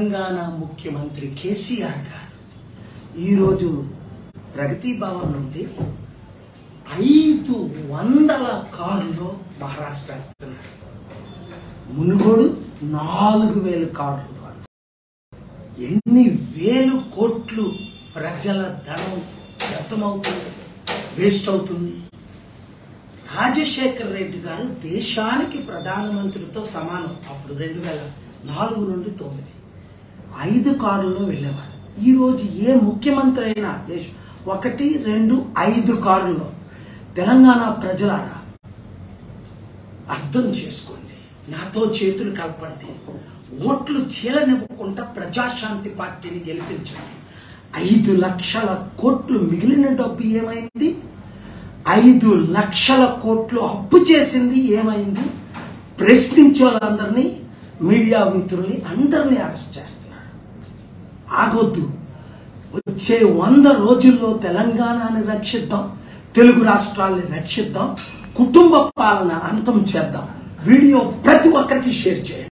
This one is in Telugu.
తెలంగాణ ముఖ్యమంత్రి కేసీఆర్ గారు ఈరోజు ప్రగతి భవన్ నుండి ఐదు వందల కారులో మహారాష్ట్ర వెళ్తున్నారు మునుగోడు నాలుగు వేల కార్లు ఎన్ని వేలు కోట్లు ప్రజల ధనం వ్యర్థమవుతుంది వేస్ట్ అవుతుంది రాజశేఖర్ రెడ్డి గారు దేశానికి ప్రధానమంత్రితో సమానం అప్పుడు రెండు వేల నాలుగు నుండి తొమ్మిది ఐదు కారుల్లో వెళ్ళేవారు ఈరోజు ఏ ముఖ్యమంత్రి అయినా దేశం ఒకటి రెండు ఐదు కారుల్లో తెలంగాణ ప్రజలారా అర్థం చేసుకోండి నాతో చేతులు కలపండి ఓట్లు చీలనివ్వకుండా ప్రజాశాంతి పార్టీని గెలిపించండి ఐదు లక్షల కోట్లు మిగిలిన డబ్బు ఏమైంది ఐదు లక్షల కోట్లు అప్పు చేసింది ఏమైంది ప్రశ్నించే వాళ్ళందరినీ మీడియా మిత్రుల్ని అందరినీ అరెస్ట్ చేస్తున్నారు ఆగొద్దు వచ్చే వంద రోజుల్లో తెలంగాణని రక్షిద్దాం తెలుగు రాష్ట్రాల్ని రక్షిద్దాం కుటుంబ పాలన అంతం చేద్దాం వీడియో ప్రతి ఒక్కరికి షేర్ చేయండి